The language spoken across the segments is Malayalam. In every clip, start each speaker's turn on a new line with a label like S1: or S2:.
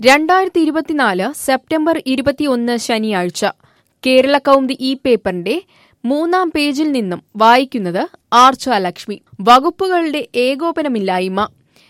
S1: രണ്ടായിരത്തി ഇരുപത്തിനാല് സെപ്റ്റംബർ ഇരുപത്തിയൊന്ന് ശനിയാഴ്ച കേരള കൗമുദി ഈ പേപ്പറിന്റെ മൂന്നാം പേജിൽ നിന്നും വായിക്കുന്നത് ആർച്ച ലക്ഷ്മി വകുപ്പുകളുടെ ഏകോപനമില്ലായ്മ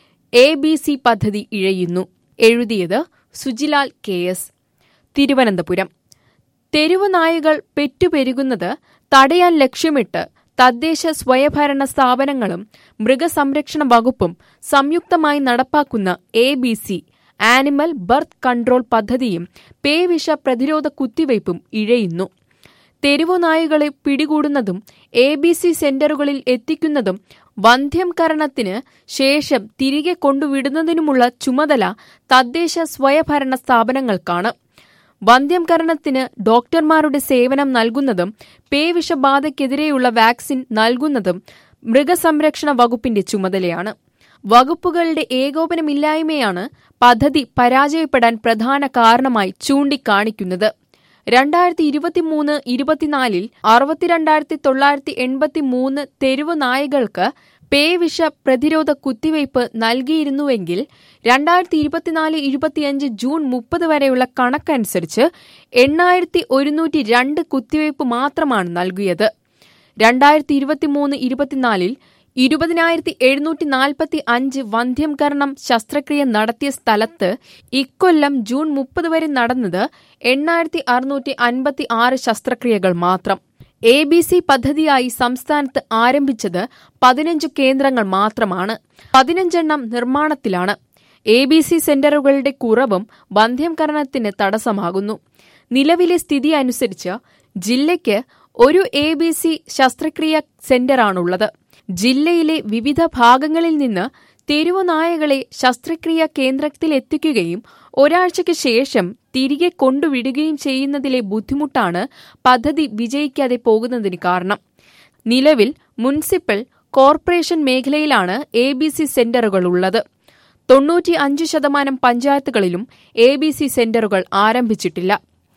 S1: എ ബി സി പദ്ധതി ഇഴയുന്നു എഴുതിയത് സുജിലാൽ കെ എസ് തിരുവനന്തപുരം തെരുവു നായകൾ പെറ്റുപെരുകുന്നത് തടയാൻ ലക്ഷ്യമിട്ട് തദ്ദേശ സ്വയംഭരണ സ്ഥാപനങ്ങളും മൃഗസംരക്ഷണ വകുപ്പും സംയുക്തമായി നടപ്പാക്കുന്ന A B C animal birth control പദ്ധതിയും പേവിഷ പ്രതിരോധ കുത്തിവയ്പും ഇഴയുന്നു തെരുവുനായകളെ പിടികൂടുന്നതും എ ബി സി സെന്ററുകളിൽ എത്തിക്കുന്നതും വന്ധ്യംകരണത്തിന് ശേഷം തിരികെ കൊണ്ടുവിടുന്നതിനുമുള്ള ചുമതല തദ്ദേശ സ്വയംഭരണ സ്ഥാപനങ്ങൾക്കാണ് വന്ധ്യംകരണത്തിന് ഡോക്ടർമാരുടെ സേവനം നൽകുന്നതും പേവിഷബാധയ്ക്കെതിരെയുള്ള വാക്സിൻ നൽകുന്നതും മൃഗസംരക്ഷണ വകുപ്പിന്റെ ചുമതലയാണ് വകുപ്പുകളുടെ ഏകോപനമില്ലായ്മയാണ് പദ്ധതി പരാജയപ്പെടാൻ പ്രധാന കാരണമായി ചൂണ്ടിക്കാണിക്കുന്നത് രണ്ടായിരത്തി ഇരുപത്തിമൂന്ന് ഇരുപത്തിനാലിൽ അറുപത്തിരണ്ടായിരത്തി തൊള്ളായിരത്തി എൺപത്തി മൂന്ന് തെരുവു നായകൾക്ക് പേവിഷ പ്രതിരോധ കുത്തിവയ്പ് നൽകിയിരുന്നുവെങ്കിൽ രണ്ടായിരത്തി ഇരുപത്തിനാല് ഇരുപത്തിയഞ്ച് ജൂൺ മുപ്പത് വരെയുള്ള കണക്കനുസരിച്ച് എണ്ണായിരത്തി ഒരുന്നൂറ്റി രണ്ട് കുത്തിവയ്പ് മാത്രമാണ് നൽകിയത് രണ്ടായിരത്തി ഇരുപത്തിമൂന്ന് ഇരുപത്തിനാലിൽ ഇരുപതിനായിരത്തി എഴുന്നൂറ്റി നാൽപ്പത്തി അഞ്ച് വന്ധ്യംകരണം ശസ്ത്രക്രിയ നടത്തിയ സ്ഥലത്ത് ഇക്കൊല്ലം ജൂൺ മുപ്പത് വരെ നടന്നത് എണ്ണായിരത്തി അറുന്നൂറ്റി അൻപത്തി ആറ് ശസ്ത്രക്രിയകൾ മാത്രം എ ബി സി പദ്ധതിയായി സംസ്ഥാനത്ത് ആരംഭിച്ചത് പതിനഞ്ച് കേന്ദ്രങ്ങൾ മാത്രമാണ് പതിനഞ്ചെണ്ണം നിർമ്മാണത്തിലാണ് എ ബി സി സെന്ററുകളുടെ കുറവും വന്ധ്യംകരണത്തിന് തടസ്സമാകുന്നു നിലവിലെ സ്ഥിതി അനുസരിച്ച് ജില്ലയ്ക്ക് ഒരു എ ബി സി ശസ്ത്രക്രിയ സെന്ററാണുള്ളത് ജില്ലയിലെ വിവിധ ഭാഗങ്ങളിൽ നിന്ന് തെരുവു നായകളെ ശസ്ത്രക്രിയ കേന്ദ്രത്തിലെത്തിക്കുകയും ഒരാഴ്ചയ്ക്ക് ശേഷം തിരികെ കൊണ്ടുവിടുകയും ചെയ്യുന്നതിലെ ബുദ്ധിമുട്ടാണ് പദ്ധതി വിജയിക്കാതെ പോകുന്നതിന് കാരണം നിലവിൽ മുനിസിപ്പൽ കോർപ്പറേഷൻ മേഖലയിലാണ് എ ബി സി സെന്ററുകൾ ഉള്ളത് തൊണ്ണൂറ്റി അഞ്ച് ശതമാനം പഞ്ചായത്തുകളിലും എ ബി സി സെന്ററുകൾ ആരംഭിച്ചിട്ടില്ല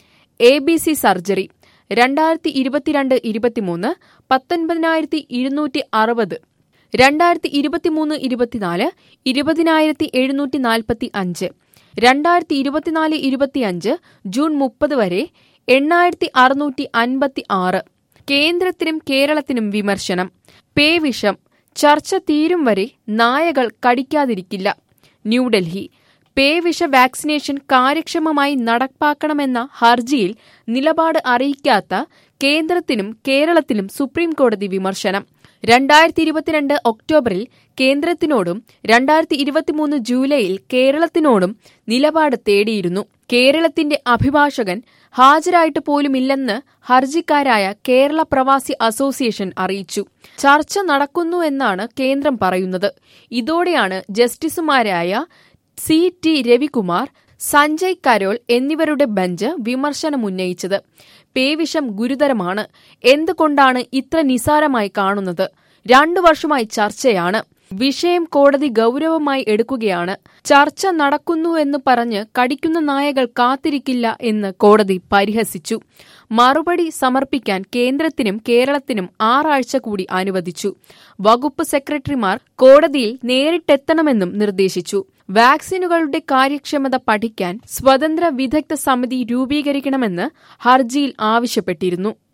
S1: എ ബി സി സർജറി രണ്ടായിരത്തി ഇരുപത്തിരണ്ട് ഇരുപത്തിമൂന്ന് പത്തൊൻപതിനായിരത്തി ഇരുന്നൂറ്റി അറുപത് രണ്ടായിരത്തി ഇരുപത്തിമൂന്ന് ഇരുപത്തിനാല് ഇരുപതിനായിരത്തി എഴുന്നൂറ്റി നാൽപ്പത്തി അഞ്ച് രണ്ടായിരത്തി ഇരുപത്തിനാല് ഇരുപത്തിയഞ്ച് ജൂൺ മുപ്പത് വരെ എണ്ണായിരത്തി അറുന്നൂറ്റി അൻപത്തി ആറ് കേന്ദ്രത്തിനും കേരളത്തിനും വിമർശനം പേവിഷം ചർച്ച തീരും വരെ നായകൾ കടിക്കാതിരിക്കില്ല ന്യൂഡൽഹി പേവിഷ വാക്സിനേഷൻ കാര്യക്ഷമമായി നടപ്പാക്കണമെന്ന ഹർജിയിൽ നിലപാട് അറിയിക്കാത്ത കേന്ദ്രത്തിനും കേരളത്തിനും സുപ്രീംകോടതി വിമർശനം രണ്ടായിരത്തി ഇരുപത്തിരണ്ട് ഒക്ടോബറിൽ കേന്ദ്രത്തിനോടും രണ്ടായിരത്തി ഇരുപത്തിമൂന്ന് ജൂലൈയിൽ കേരളത്തിനോടും നിലപാട് തേടിയിരുന്നു കേരളത്തിന്റെ അഭിഭാഷകൻ ഹാജരായിട്ട് പോലുമില്ലെന്ന് ഹർജിക്കാരായ കേരള പ്രവാസി അസോസിയേഷൻ അറിയിച്ചു ചർച്ച നടക്കുന്നു എന്നാണ് കേന്ദ്രം പറയുന്നത് ഇതോടെയാണ് ജസ്റ്റിസുമാരായ സി ടി രവികുമാർ സഞ്ജയ് കരോൾ എന്നിവരുടെ ബെഞ്ച് വിമർശനമുന്നയിച്ചത് പേവിഷം ഗുരുതരമാണ് എന്തുകൊണ്ടാണ് ഇത്ര നിസാരമായി കാണുന്നത് രണ്ടു വർഷമായി ചർച്ചയാണ് വിഷയം കോടതി ഗൗരവമായി എടുക്കുകയാണ് ചർച്ച നടക്കുന്നുവെന്ന് പറഞ്ഞ് കടിക്കുന്ന നായകൾ കാത്തിരിക്കില്ല എന്ന് കോടതി പരിഹസിച്ചു മറുപടി സമർപ്പിക്കാൻ കേന്ദ്രത്തിനും കേരളത്തിനും ആറാഴ്ച കൂടി അനുവദിച്ചു വകുപ്പ് സെക്രട്ടറിമാർ കോടതിയിൽ നേരിട്ടെത്തണമെന്നും നിർദ്ദേശിച്ചു വാക്സിനുകളുടെ കാര്യക്ഷമത പഠിക്കാൻ സ്വതന്ത്ര വിദഗ്ധ സമിതി രൂപീകരിക്കണമെന്ന് ഹർജിയിൽ ആവശ്യപ്പെട്ടിരുന്നു